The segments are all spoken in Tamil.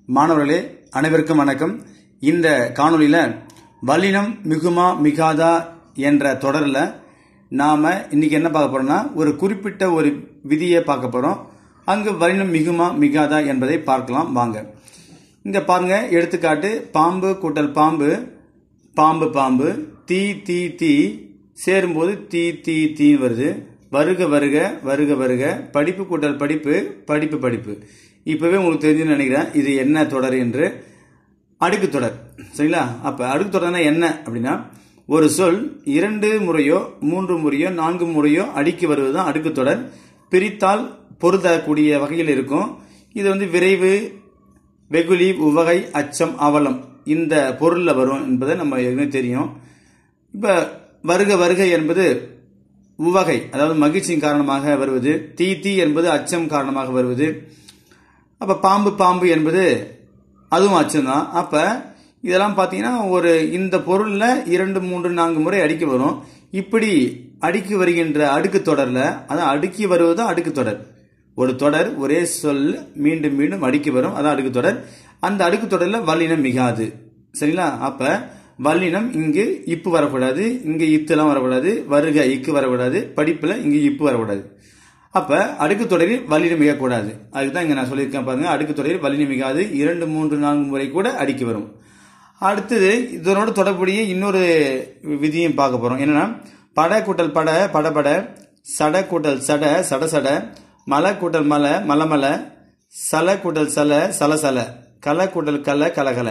மாணவர்களே அனைவருக்கும் வணக்கம் இந்த காணொளியில வல்லினம் மிகுமா மிகாதா என்ற தொடரில் நாம இன்னைக்கு என்ன பார்க்க போறோம்னா ஒரு குறிப்பிட்ட ஒரு விதியை பார்க்க போறோம் அங்கு வல்லினம் மிகுமா மிகாதா என்பதை பார்க்கலாம் வாங்க இங்க பாருங்க எடுத்துக்காட்டு பாம்பு கூட்டல் பாம்பு பாம்பு பாம்பு தீ தீ தீ சேரும்போது தீ தீ தீ வருது வருக வருக வருக வருக படிப்பு கூட்டல் படிப்பு படிப்பு படிப்பு இப்பவே உங்களுக்கு தெரிஞ்சுன்னு நினைக்கிறேன் இது என்ன தொடர் என்று அடுக்கு தொடர் சரிங்களா அப்ப அடுக்கு தொடர்னா என்ன அப்படின்னா ஒரு சொல் இரண்டு முறையோ மூன்று முறையோ நான்கு முறையோ அடுக்கி வருவதுதான் அடுக்கு தொடர் பிரித்தால் பொருந்தக்கூடிய வகையில் இருக்கும் இது வந்து விரைவு வெகுளி உவகை அச்சம் அவலம் இந்த பொருள்ல வரும் என்பதை நம்ம ஏற்கனவே தெரியும் இப்ப வருக வருக என்பது உவகை அதாவது மகிழ்ச்சியின் காரணமாக வருவது தீ தீ என்பது அச்சம் காரணமாக வருவது அப்ப பாம்பு பாம்பு என்பது அதுவும் அச்சம் தான் அப்ப இதெல்லாம் பாத்தீங்கன்னா ஒரு இந்த பொருள்ல இரண்டு மூன்று நான்கு முறை அடிக்க வரும் இப்படி அடுக்கி வருகின்ற அடுக்கு தொடர்ல அதான் அடுக்கி வருவது அடுக்கு தொடர் ஒரு தொடர் ஒரே சொல் மீண்டும் மீண்டும் அடுக்கி வரும் அதான் அடுக்கு தொடர் அந்த அடுக்கு தொடர்ல வல்லினம் மிகாது சரிங்களா அப்ப வல்லினம் இங்கு இப்பு வரக்கூடாது இங்கு இத்துலாம் வரக்கூடாது வருக இக்கு வரக்கூடாது படிப்புல இங்கு இப்பு வரக்கூடாது அப்ப அடுக்கு தொடரில் வல்லினம் மிகக்கூடாது அதுதான் இங்க நான் சொல்லியிருக்கேன் பாருங்க அடுக்கு தொடரில் வல்லினம் மிகாது இரண்டு மூன்று நான்கு முறை கூட அடுக்கி வரும் அடுத்தது இதனோட தொடர்புடைய இன்னொரு விதியும் பார்க்க போறோம் என்னன்னா பட கூட்டல் பட படபட சட கூட்டல் சட சட சட மலை கூட்டல் மலை மலமல சல கூட்டல் சல சலசல கல கூட்டல் கல கலகல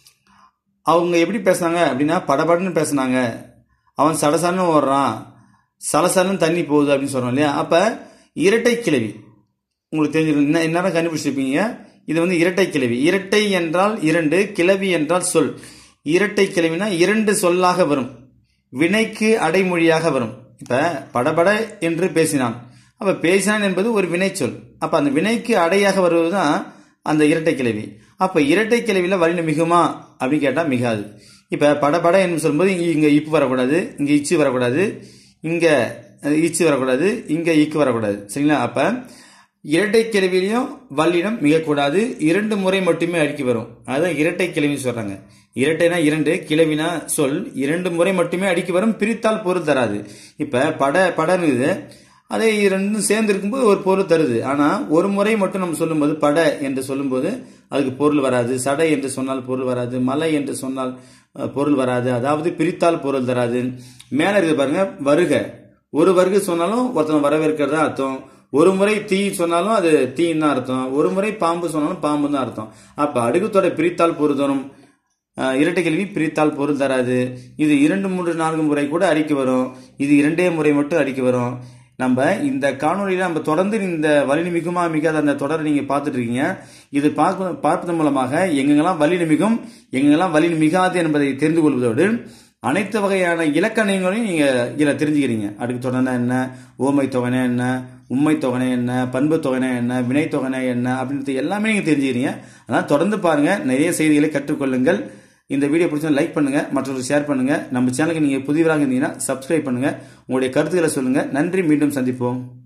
அவங்க எப்படி பேசுனாங்க அப்படின்னா படபடன்னு பேசுனாங்க அவன் சடசடன்னு ஓடுறான் சலசலன்னு தண்ணி போகுது அப்படின்னு சொல்றோம் இல்லையா அப்ப இரட்டை கிளவி உங்களுக்கு தெரிஞ்சிருக்கும் என்னென்ன கண்டுபிடிச்சிருப்பீங்க இது வந்து இரட்டை கிளவி இரட்டை என்றால் இரண்டு கிளவி என்றால் சொல் இரட்டை கிளவினா இரண்டு சொல்லாக வரும் வினைக்கு அடைமொழியாக வரும் இப்ப படபட என்று பேசினான் அப்ப பேசினான் என்பது ஒரு வினை சொல் அப்ப அந்த வினைக்கு அடையாக வருவதுதான் அந்த இரட்டை கிளவி அப்ப இரட்டை கிளவியில வலின மிகுமா அப்படின்னு கேட்டா மிகாது இப்ப படபட என்று சொல்லும்போது இங்க இப்பு வரக்கூடாது இங்க இச்சு வரக்கூடாது இங்க இச்சு வரக்கூடாது இங்க இக்கு வரக்கூடாது சரிங்களா அப்ப இரட்டை கிளவிலையும் வல்லினம் மிகக்கூடாது இரண்டு முறை மட்டுமே அடுக்கி வரும் அதான் இரட்டை கிளவின்னு சொல்றாங்க இரட்டைனா இரண்டு கிளவினா சொல் இரண்டு முறை மட்டுமே அடுக்கி வரும் பிரித்தால் பொருள் தராது இப்ப பட படங்குது அதே ரெண்டும் சேர்ந்து இருக்கும்போது ஒரு பொருள் தருது ஆனா ஒரு முறை மட்டும் நம்ம சொல்லும்போது பட என்று சொல்லும்போது அதுக்கு பொருள் வராது சடை என்று சொன்னால் பொருள் வராது மலை என்று சொன்னால் பொருள் வராது அதாவது பிரித்தால் பொருள் தராது மேல இருக்கு பாருங்க வருக ஒரு வருக சொன்னாலும் ஒருத்தன் வரவேற்கிறதா அர்த்தம் ஒரு முறை தீ சொன்னாலும் அது தீன்னு தான் அர்த்தம் ஒரு முறை பாம்பு சொன்னாலும் பாம்பு தான் அர்த்தம் அப்ப அடுக்குத்தொடை பிரித்தால் பொருத்தணும் இரட்டை கேள்வி பிரித்தால் பொருள் தராது இது இரண்டு மூன்று நான்கு முறை கூட அடிக்க வரும் இது இரண்டே முறை மட்டும் அடிக்க வரும் நம்ம இந்த காணொலியில நம்ம தொடர்ந்து இந்த வலினி மிகுமா மிகாத அந்த தொடரை நீங்க பார்த்துட்டு இருக்கீங்க இது பார்க்க பார்ப்பதன் மூலமாக எங்கெங்கெல்லாம் வலினி மிகும் எங்கெங்கெல்லாம் வலினி மிகாது என்பதை தெரிந்து கொள்வதோடு அனைத்து வகையான இலக்கணங்களையும் நீங்க இதுல தெரிஞ்சுக்கிறீங்க அடுக்கு தொடர்னா என்ன ஓமை தொகைனா என்ன உண்மை தொகைனா என்ன பண்பு தொகைனா என்ன வினை தொகைனா என்ன அப்படின்றது எல்லாமே நீங்க தெரிஞ்சுக்கிறீங்க அதனால தொடர்ந்து பாருங்க நிறைய செய்திகளை கற்றுக்கொள்ளுங்கள் இந்த வீடியோ பிடிச்சா லைக் பண்ணுங்க மற்றவர்கள் ஷேர் பண்ணுங்க நம்ம சேனலுக்கு நீங்க புதியவராக இருந்தீங்கன்னா சப்ஸ்கிரைப் பண்ணுங்க உங்களுடைய கருத்துக்களை சொல்லுங்க நன்றி மீண்டும் சந்திப்போம்